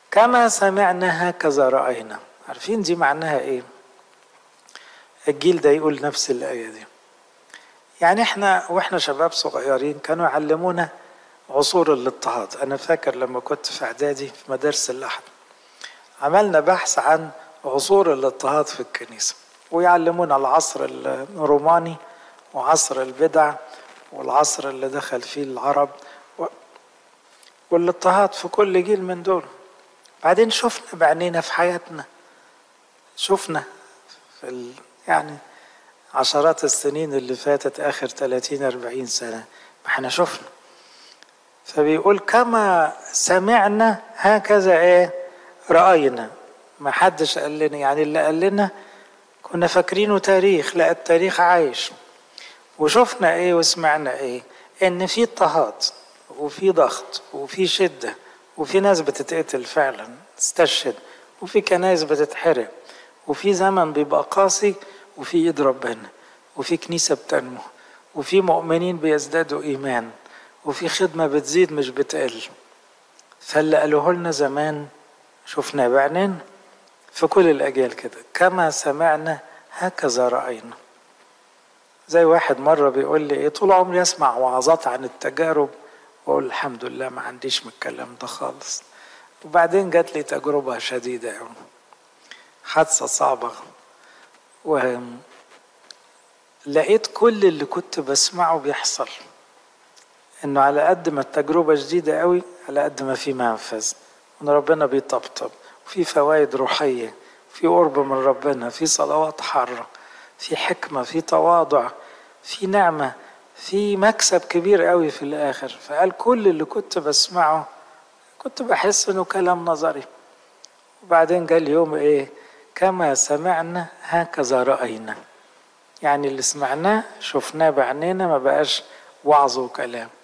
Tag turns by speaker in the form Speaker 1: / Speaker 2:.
Speaker 1: كما سمعنا هكذا رأينا عارفين دي معناها ايه الجيل ده يقول نفس الآية دي يعني احنا واحنا شباب صغيرين كانوا يعلمونا عصور الاضطهاد انا فاكر لما كنت في اعدادي في مدارس الاحد عملنا بحث عن عصور الاضطهاد في الكنيسة ويعلمونا العصر الروماني وعصر البدع والعصر اللي دخل فيه العرب و... والاضطهاد في كل جيل من دول بعدين شفنا بعينينا في حياتنا شفنا في ال... يعني عشرات السنين اللي فاتت آخر 30 40 سنة ما احنا شفنا فبيقول كما سمعنا هكذا ايه رأينا ما حدش قال لنا يعني اللي قال لنا كنا فاكرينه تاريخ لا التاريخ عايش وشفنا ايه وسمعنا ايه ان في اضطهاد وفي ضغط وفي شدة وفي ناس بتتقتل فعلا تستشهد وفي كنايس بتتحرق وفي زمن بيبقى قاسي وفي ايد ربنا وفي كنيسة بتنمو وفي مؤمنين بيزدادوا ايمان وفي خدمة بتزيد مش بتقل فاللي قالوه لنا زمان شفناه بعينين في كل الأجيال كده كما سمعنا هكذا رأينا زي واحد مرة بيقول لي إيه طول عمري أسمع وعظات عن التجارب وأقول الحمد لله ما عنديش من الكلام ده خالص وبعدين جات لي تجربة شديدة أوي حادثة صعبة و لقيت كل اللي كنت بسمعه بيحصل انه على قد ما التجربة جديدة قوي على قد ما في منفذ ان ربنا بيطبطب في فوائد روحية في قرب من ربنا في صلوات حارة في حكمة في تواضع في نعمة في مكسب كبير قوي في الآخر فقال كل اللي كنت بسمعه كنت بحس انه كلام نظري وبعدين جاء اليوم ايه كما سمعنا هكذا رأينا يعني اللي سمعناه شفناه بعينينا ما بقاش وعظ وكلام